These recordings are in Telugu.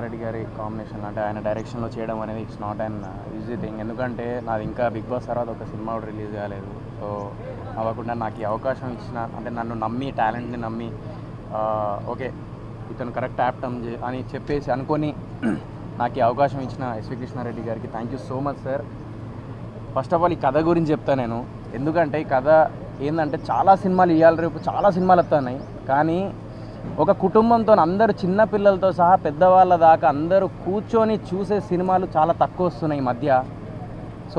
రెడ్డి గారి కాంబినేషన్ అంటే ఆయన డైరెక్షన్లో చేయడం అనేది it's not an easy thing ఎందుకంటే నాది ఇంకా బిగ్ బాస్ తర్వాత ఒక సినిమా కూడా రిలీజ్ కాలేదు సో అవ్వకుండా నాకు ఈ అవకాశం ఇచ్చిన అంటే నన్ను నమ్మి టాలెంట్ని నమ్మి ఆ, ఓకే ఇతను కరెక్ట్ యాప్టమ్ అని చెప్పేసి అనుకొని నాకు ఈ అవకాశం ఇచ్చిన ఎస్వి కృష్ణారెడ్డి గారికి thank you so much sir first of all ఈ కథ గురించి చెప్తా నేను ఎందుకంటే ఈ కథ ఏంటంటే చాలా సినిమాలు ఇవాళ రేపు చాలా సినిమాలు వస్తున్నాయి కానీ ఒక కుటుంబంతో అందరూ చిన్న పిల్లలతో సహా పెద్దవాళ్ళ దాకా అందరూ కూర్చొని చూసే సినిమాలు చాలా తక్కువ వస్తున్నాయి ఈ మధ్య సో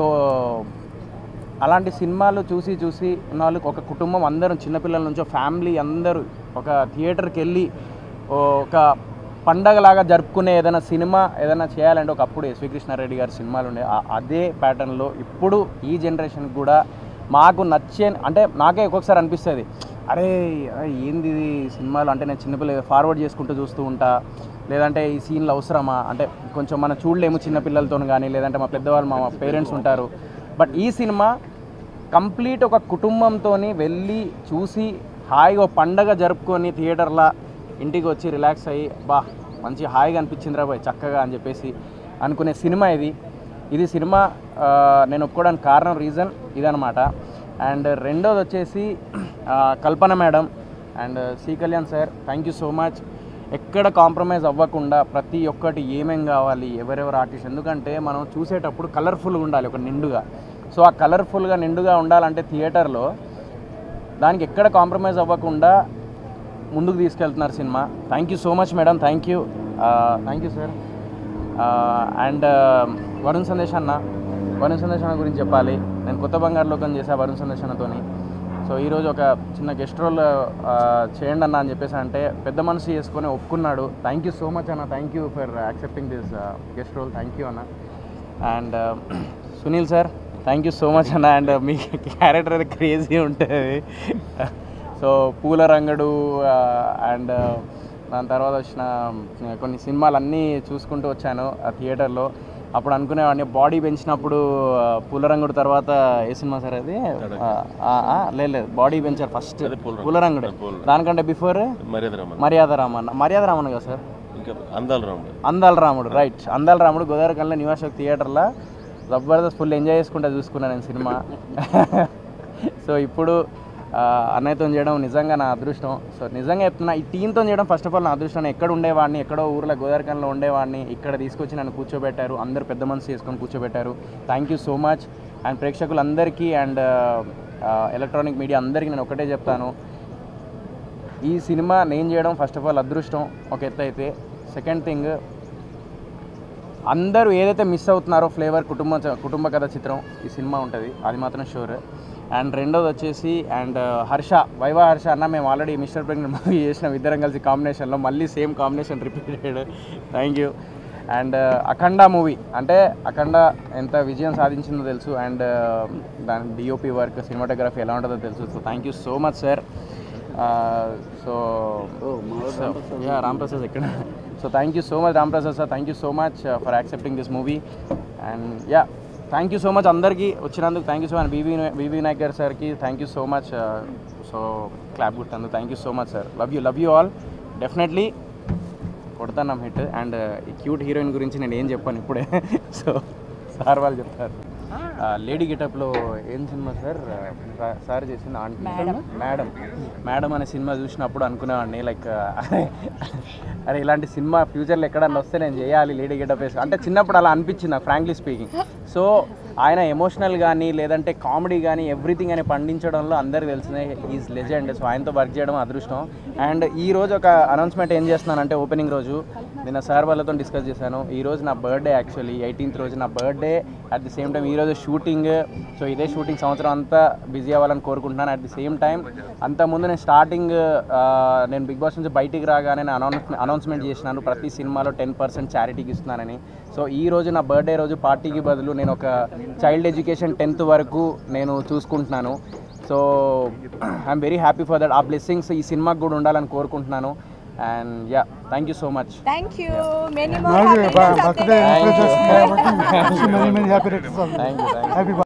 అలాంటి సినిమాలు చూసి చూసి ఉన్న వాళ్ళకి ఒక కుటుంబం అందరం చిన్నపిల్లల నుంచి ఫ్యామిలీ అందరూ ఒక థియేటర్కి వెళ్ళి ఒక పండగలాగా జరుపుకునే ఏదైనా సినిమా ఏదైనా చేయాలంటే ఒకప్పుడు ఎస్వి కృష్ణారెడ్డి గారి సినిమాలు ఉండే ఆ- అదే ప్యాటర్న్లో ఇప్పుడు ఈ జనరేషన్కి కూడా మాకు నచ్చే అంటే నాకే ఒక్కొక్కసారి అనిపిస్తుంది అరే అరే ఏంది ఇది సినిమాలు అంటే నేను చిన్నపిల్ల ఫార్వర్డ్ చేసుకుంటూ చూస్తూ ఉంటా లేదంటే ఈ సీన్లు అవసరమా అంటే కొంచెం మనం చూడలేము చిన్నపిల్లలతో కానీ లేదంటే మా పెద్దవాళ్ళు మా పేరెంట్స్ ఉంటారు బట్ ఈ సినిమా కంప్లీట్ ఒక కుటుంబంతో వెళ్ళి చూసి హాయిగా ఓ పండగ జరుపుకొని థియేటర్లా ఇంటికి వచ్చి రిలాక్స్ అయ్యి బా మంచి హాయిగా అనిపించిందిరా బాయ్ చక్కగా అని చెప్పేసి అనుకునే సినిమా ఇది ఇది సినిమా ఆ, నేను ఒప్పుకోవడానికి కారణం రీజన్ ఇదనమాట అండ్ రెండోది వచ్చేసి ఆ, Kalpana madam and C Kalyan sir thank you so much ఎక్కడ కాంప్రమైజ్ అవ్వకుండా ప్రతి ఒక్కటి ఏమేం కావాలి ఎవరెవరు ఆర్టిస్ట్ ఎందుకంటే మనం చూసేటప్పుడు కలర్ఫుల్గా ఉండాలి ఒక నిండుగా సో ఆ కలర్ఫుల్గా నిండుగా ఉండాలంటే థియేటర్లో దానికి ఎక్కడ కాంప్రమైజ్ అవ్వకుండా ముందుకు తీసుకెళ్తున్నారు cinema thank you so much madam thank you thank you sir and Varun Sandesh అన్న వరుణ్ సందేశ్ అన్న గురించి చెప్పాలి నేను కొత్త బంగారు లోకం చేశా వరుణ్ సందేశ్ అన్నతోని సో ఈరోజు ఒక చిన్న గెస్ట్ రోల్ చేయండి అన్న అని చెప్పేసి అంటే పెద్ద మనసు చేసుకొని ఒప్పుకున్నాడు థ్యాంక్ యూ సో మచ్ అన్న thank you for accepting this guest role thank you అన్న and Sunil sir thank you so much అన్న అండ్ మీ క్యారెక్టర్ అయితే క్రేజీ ఉంటుంది సో పూల రంగడు అండ్ దాని తర్వాత వచ్చిన ఆ, కొన్ని సినిమాలు అన్నీ చూసుకుంటూ వచ్చాను ఆ థియేటర్లో అప్పుడు అనుకునేవాడిని బాడీ పెంచినప్పుడు ఆ, పూలరంగుడు తర్వాత ఏ సినిమా సార్ అది ఆ, ఆ, ఆ, లేదు లేదు బాడీ పెంచారు ఫస్ట్ పూలరంగుడు దానికంటే బిఫోర్ మర్యాద రామన్ మర్యాద రామన్న మర్యాద రామన్న కదా సార్ ఇంకా అందాల రాముడు అందాల రాముడు రైట్ అందాల రాముడు గోదావరి కల్లా నివాసక్ థియేటర్లో జబర్దస్త్ ఫుల్ ఎంజాయ్ చేసుకుంటా చూసుకున్నాను నేను సినిమా సో ఇప్పుడు ఆ, అన్నయ్యతో చేయడం నిజంగా నా అదృష్టం సో నిజంగా చెప్తున్నా ఈ టీంతో చేయడం ఫస్ట్ ఆఫ్ ఆల్ నా అదృష్టం నేను ఎక్కడ ఉండేవాడిని ఎక్కడో ఊర్లో గోదావరికంలో ఉండేవాడిని ఇక్కడ తీసుకొచ్చి నన్ను కూర్చోబెట్టారు అందరు పెద్ద మనసు చేసుకొని కూర్చోబెట్టారు thank you so much and ప్రేక్షకులందరికీ అండ్ ఎలక్ట్రానిక్ మీడియా అందరికీ నేను ఒకటే చెప్తాను ఈ సినిమా నేను చేయడం ఫస్ట్ ఆఫ్ ఆల్ అదృష్టం ఒక ఎత్తు అయితే సెకండ్ థింగ్ అందరూ ఏదైతే మిస్ అవుతున్నారో ఫ్లేవర్ కుటుంబ కుటుంబ కథ చిత్రం ఈ సినిమా ఉంటుంది అది మాత్రం షూర్ అండ్ రెండోది వచ్చేసి అండ్ హర్ష వైవా హర్ష అన్న మేము ఆల్రెడీ మిస్టర్ ప్రెగ్నెంట్ మూవీ చేసినాం ఇద్దరం కలిసి కాంబినేషన్లో మళ్ళీ same combination repeated thank you and Akhanda movie అంటే అఖండ ఎంత విజయం సాధించిందో తెలుసు అండ్ దాని డిఓపి వర్క్ సినిమాటోగ్రఫీ ఎలా ఉంటుందో తెలుసు so thank you so much sir so yeah Ram Prasad ఇక్కడ so thank you so much Ram Prasad sir thank you so much for accepting this movie and yeah thank you so much అందరికీ వచ్చినందుకు thank you so much BV BV Nayak గారు సార్కి thank you so much so clap కొట్టాను thank you so much sir love you love you all definitely కొడతాను హిట్ అండ్ ఈ క్యూట్ హీరోయిన్ గురించి నేను ఏం చెప్పాను ఇప్పుడే సో సార్ వాళ్ళు చెప్తారు లేడీ గెటప్లో ఏం సినిమా సార్ సార్ చేసింది ఆంటీ మేడం మేడం అనే సినిమా చూసినప్పుడు అనుకునేవాడిని లైక్ అరే అరే ఇలాంటి సినిమా ఫ్యూచర్లో ఎక్కడన్నా వస్తే నేను చేయాలి లేడీ గెటప్ వేసి అంటే చిన్నప్పుడు అలా అనిపించింది నాకు ఫ్రాంక్లీ స్పీకింగ్ సో ఆయన ఎమోషనల్ కానీ లేదంటే కామెడీ కానీ ఎవ్రీథింగ్ అని పండించడంలో అందరికీ తెలిసిన ఈజ్ లెజెండ్ సో ఆయనతో వర్క్ చేయడం అదృష్టం అండ్ ఈ రోజు ఒక అనౌన్స్మెంట్ ఏం చేస్తున్నానంటే ఓపెనింగ్ రోజు నిన్న సార్ వాళ్ళతో డిస్కస్ చేశాను ఈ రోజు నా బర్త్డే యాక్చువల్లీ ఎయిటీన్త్ రోజు నా birthday at the same time ఈ రోజు షూటింగ్ సో ఇదే షూటింగ్ సంవత్సరం అంతా బిజీ అవ్వాలని కోరుకుంటున్నాను అట్ ది సేమ్ టైం అంతకుముందు నేను స్టార్టింగ్ నేను బిగ్ బాస్ నుంచి బయటికి రాగానే నేను అనౌన్స్ అనౌన్స్మెంట్ చేసినాను ప్రతి సినిమాలో టెన్ పర్సెంట్ చారిటీకి ఇస్తున్నానని సో ఈ రోజు నా బర్త్డే రోజు పార్టీకి బదులు నేను ఒక చైల్డ్ ఎడ్యుకేషన్ టెన్త్ వరకు నేను చూసుకుంటున్నాను so I'm very happy for that ఆ బ్లెస్సింగ్స్ ఈ సినిమాకి కూడా ఉండాలని కోరుకుంటున్నాను and yeah thank you so much Thank you. Many more happy birthday birthday. Thank you. many, many happy returns. Thank you thank you Happy